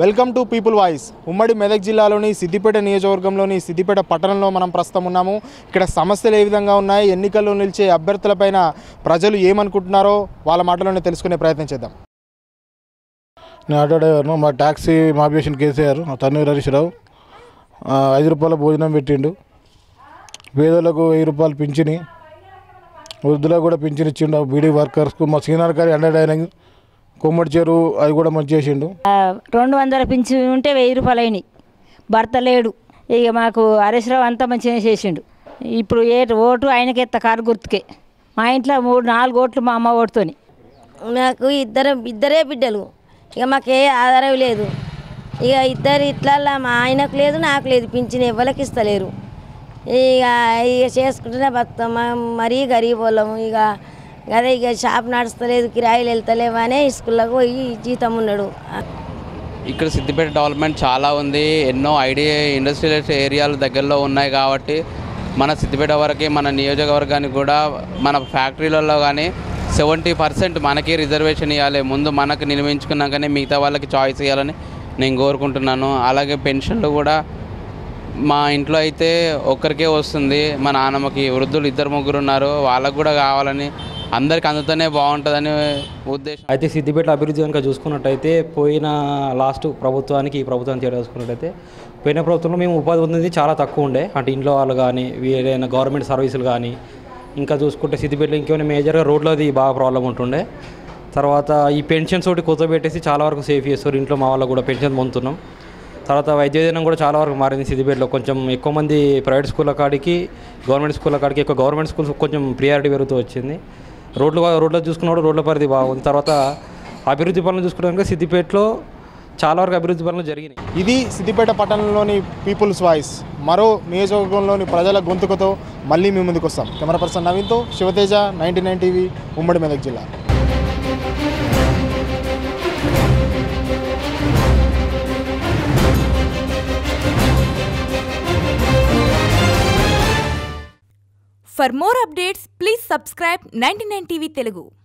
Welcome to people voice ఉమ్మడి మెదక్ జిల్లాలోని సిద్దిపేట నియోజకవర్గంలోని సిద్దిపేట పట్టణంలో మనం ప్రస్తుతం ఉన్నాము ఇక్కడ సమస్యలు ఏ విధంగా ఉన్నాయి ఎన్నికల్లో నిలిచే అభ్యర్థులపైన ప్రజలు ఏమనుకుంటున్నారో వాళ్ళ మాటలోనే తెలుసుకునే ప్రయత్నం చేద్దాం నేను ఆటో డ్రైవర్ను మా ట్యాక్సీ మాఫియేషన్ కేసీఆర్ తన్నీరు హరీశ్రావు ఆ, ఐదు రూపాయల భోజనం పెట్టిండు పేదలకు వెయ్యి రూపాయలు పింఛని వృద్ధులకు కూడా పింఛన్ ఇచ్చిండు బీడీ వర్కర్స్కు మా సీనియర్ గారి హండ్రెడ్ అయిన కొమ్మడి చెరువు అది కూడా మంచి చేసిండు రెండు వందల పింఛు ఉంటే వెయ్యి రూపాయలు అయినాయి భర్త లేడు ఇక మాకు హరీశ్రావు అంతా మంచిగా చేసిండు ఇప్పుడు ఏ ఓటు ఆయనకి ఎత్త కారు గుర్తుకే మా ఇంట్లో మూడు నాలుగు ఓట్లు మా అమ్మ ఓటుతోని నాకు ఇద్దరు ఇద్దరే బిడ్డలు ఇక మాకు ఏ ఆధారం లేదు ఇక ఇద్దరు ఇట్లా మా ఆయనకు లేదు నాకు లేదు పింఛన్ ఎవరికి ఇస్తలేరు ఇక ఇక చేసుకుంటూనే బతుకమ్మ మరీ గరీబ్ వాళ్ళము ఇక అదే ఇక షాప్ నడుస్తలేదు కిరాయిలు వెళ్తలేవనే స్కూల్లోకి పోయి జీతం ఉన్నాడు ఇక్కడ సిద్దిపేట డెవలప్మెంట్ చాలా ఉంది ఎన్నో ఐడియా ఇండస్ట్రియల్ ఏరియాలు దగ్గరలో ఉన్నాయి కాబట్టి మన సిద్దిపేట వరకు మన నియోజకవర్గానికి కూడా మన ఫ్యాక్టరీలలో కానీ సెవెంటీ పర్సెంట్ మనకి రిజర్వేషన్ ఇవ్వాలి ముందు మనకు నిర్మించుకున్నాకనే మిగతా వాళ్ళకి చాయిస్ ఇవ్వాలని నేను కోరుకుంటున్నాను అలాగే పెన్షన్లు కూడా మా ఇంట్లో అయితే ఒక్కరికే వస్తుంది మా నాన్నమ్మకి వృద్ధులు ఇద్దరు ముగ్గురు ఉన్నారు వాళ్ళకు కూడా కావాలని అందరికి అందుతూనే బాగుంటుందని ఉద్దేశం అయితే సిద్దిపేట అభివృద్ధి కనుక చూసుకున్నట్టయితే పోయిన లాస్ట్ ప్రభుత్వానికి ఈ ప్రభుత్వానికి తేడా చూసుకున్నట్టయితే పోయిన ప్రభుత్వంలో మేము ఉపాధి పొందింది చాలా తక్కువ ఉండే అంటే ఇంట్లో వాళ్ళు కానీ ఏదైనా గవర్నమెంట్ సర్వీసులు కానీ ఇంకా చూసుకుంటే సిద్దిపేటలో ఇంకేమైనా మేజర్గా రోడ్లది బాగా ప్రాబ్లం ఉంటుండే తర్వాత ఈ పెన్షన్స్ ఒకటి కొత్త పెట్టేసి చాలా వరకు సేఫ్ చేస్తారు ఇంట్లో మా వాళ్ళకు కూడా పెన్షన్ పొందుతున్నాం తర్వాత వైద్య విధానం కూడా చాలా వరకు మారింది సిద్దిపేటలో కొంచెం ఎక్కువ మంది ప్రైవేట్ స్కూళ్ళ కాడికి గవర్నమెంట్ స్కూళ్ళ కాడికి ఎక్కువ గవర్నమెంట్ స్కూల్స్ కొంచెం ప్రియారిటీ పెరుగుతూ వచ్చింది రోడ్లు రోడ్లో చూసుకున్నప్పుడు రోడ్ల పరిధి బాగుంది తర్వాత అభివృద్ధి పనులు చూసుకుంటే సిద్దిపేటలో చాలా వరకు అభివృద్ధి పనులు జరిగినాయి ఇది సిద్దిపేట పట్టణంలోని పీపుల్స్ వాయిస్ మరో నియోజకవర్గంలోని ప్రజల గొంతుకతో మళ్ళీ మీ ముందుకు వస్తాం కెమెరా పర్సన్ నవీన్తో శివతేజ నైంటీ నైన్ టీవీ ఉమ్మడి మెదక్ జిల్లా For more updates, please subscribe 99 TV Telugu.